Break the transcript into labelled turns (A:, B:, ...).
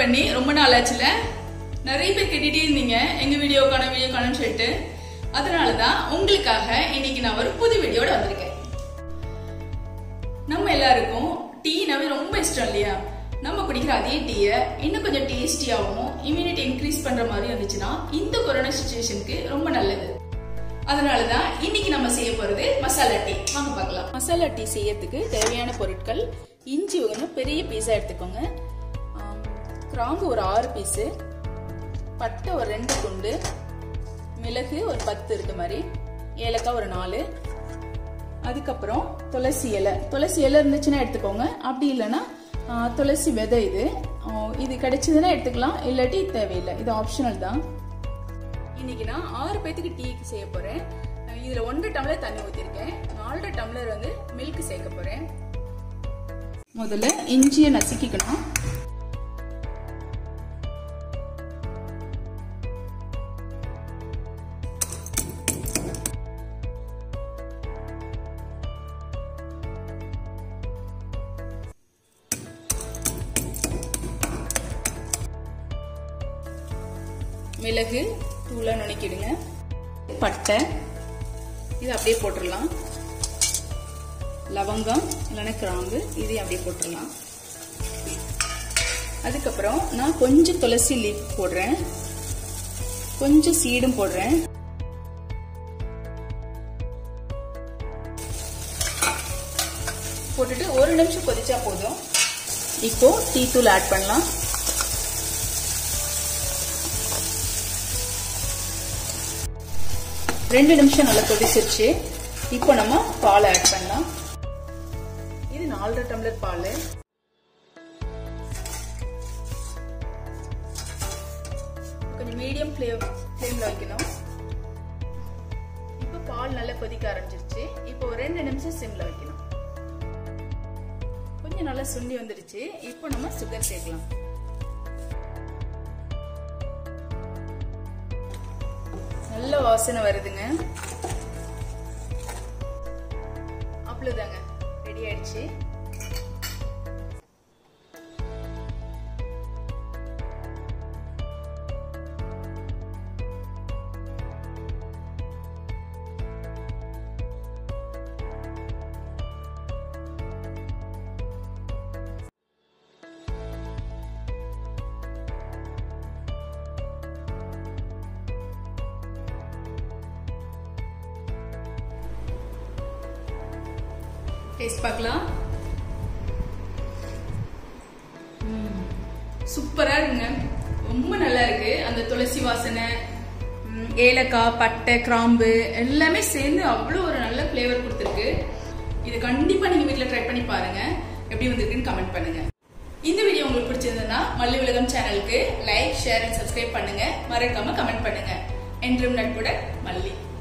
A: பண்ணி ரொம்ப நாள் ஆச்சுல நிறைய பேர் கேட்டுட்டே இருந்தீங்க எங்க வீடியோ காண வீடியோ காணும்னு சொல்லிட்டு அதனாலதான் உங்களுக்காக இன்னைக்கு நான் ஒரு புது வீடியோட வந்திருக்கேன் நம்ம எல்லாருக்கும் டீனாவே ரொம்ப இஷ்டம் இல்லையா நம்ம குடிக்கிற அதே டீயை இன்னும் கொஞ்சம் டேஸ்டியாகவும் இம்யூனிட்டி இன்க்ரீஸ் பண்ற மாதிரி இருந்துச்சுன்னா இந்த கொரோனா சுச்சுவேஷனுக்கு ரொம்ப நல்லது அதனாலதான் இன்னைக்கு நம்ம செய்ய போறது மசாலா டீ வாங்க பார்க்கலாம் மசாலா டீ செய்யறதுக்கு தேவையான பொருட்கள் இஞ்சி ஒன்று பெரிய பீஸா எடுத்துக்கோங்க ஆம், கிராம்பு ஒரு ஆறு பீஸு பட்டை ஒரு ரெண்டு துண்டு மிளகு ஒரு பத்து இருக்க மாதிரி ஏலக்காய் ஒரு நாலு அதுக்கப்புறம் துளசி இலை துளசி இலை இருந்துச்சுன்னா எடுத்துக்கோங்க அப்படி இல்லைன்னா ஆ, துளசி விதை இது ஆ, இது கிடைச்சதுன்னா எடுத்துக்கலாம் இல்லாட்டி தேவையில்லை இது ஆப்ஷனல் தான் இன்னைக்கு நான் ஆறு பேத்துக்கு டீக்கு செய்ய போறேன் இதுல ஒன்றரை டம்ளர் தண்ணி ஊத்திருக்கேன் நாலரை டம்ளர் வந்து மில்க் சேர்க்க போறேன் முதல்ல இஞ்சியை நசுக்கிக்கணும் மிளகு தூளா நுணுக்கிடுங்க பட்டை இது அப்படியே போட்டுடலாம் லவங்கம் இல்லைன்னா கிராம்பு இதையும் அப்படியே போட்டுடலாம் அதுக்கப்புறம் நான் கொஞ்சம் துளசி லீஃப் போடுறேன் கொஞ்சம் சீடும் போடுறேன் போட்டுட்டு ஒரு நிமிஷம் கொதிச்சா போதும் இப்போ டீ தூள் ஆட் பண்ணலாம் ரெண்டு நிமிஷம் நல்லா கொதிச்சிருச்சு இப்போ நம்ம பால் ஆட் பண்ணலாம் இது நாலரை டம்ளர் பால் கொஞ்சம் மீடியம் ஃப்ளேம் ஃப்ளேம்ல வைக்கணும் இப்போ பால் நல்லா கொதிக்க ஆரம்பிச்சிருச்சு இப்போ ஒரு ரெண்டு நிமிஷம் சிம்ல வைக்கணும் கொஞ்சம் நல்லா சுண்டி வந்துருச்சு இப்போ நம்ம சுகர் சேர்க்கலாம் நல்ல வாசனை வருதுங்க அவ்வளவுதாங்க ரெடி ஆயிடுச்சு டேஸ்ட் பார்க்கலாம் சூப்பரா இருக்குங்க ரொம்ப நல்லா இருக்கு அந்த துளசி வாசனை ம், ஏலக்காய் பட்டை கிராம்பு எல்லாமே சேர்ந்து அவ்வளோ ஒரு நல்ல ஃப்ளேவர் கொடுத்துருக்கு இது கண்டிப்பா நீங்க வீட்ல ட்ரை பண்ணி பாருங்க எப்படி வந்திருக்குன்னு கமெண்ட் பண்ணுங்க இந்த வீடியோ உங்களுக்கு பிடிச்சிருந்ததுன்னா மல்லி உலகம் சேனலுக்கு லைக் ஷேர் அண்ட் சப்ஸ்கிரைப் பண்ணுங்க மறக்காம கமெண்ட் பண்ணுங்க என்றும் நட்புடன் மல்லி